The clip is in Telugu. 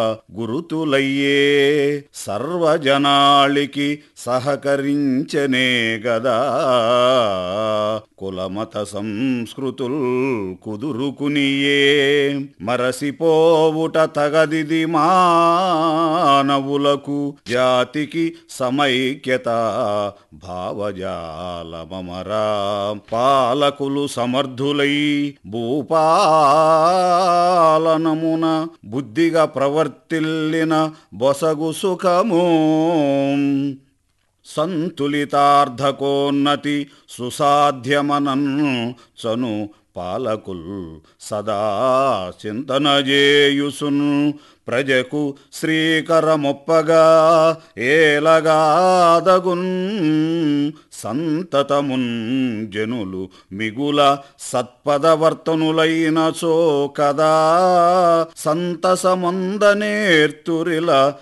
గురుతులయ్యే సర్వజనాళికి సహకరించనే గదా కులమత సంస్కృతుల్ కుదురుకునియే మరసిపోవుట తగదిది మానవులకు జాతికి సమైక్యత భావజాలమరా పాలకులు సమర్థులై భూపాలనమున బుద్ధిగా ప్రవర్తిల్లిన బొసగు సుఖము సంతులితార్థకోన్నతి సుసాధ్యమనన్ చను పాలకుల్ సదా చింతన చేయుసున్ ప్రజకు శ్రీకరమొప్పగా ఏలగాదగున్ సంతతమున్ జనులు మిగుల సత్పదవర్తనులైన చో కదా సంతసమందనేర్తురిల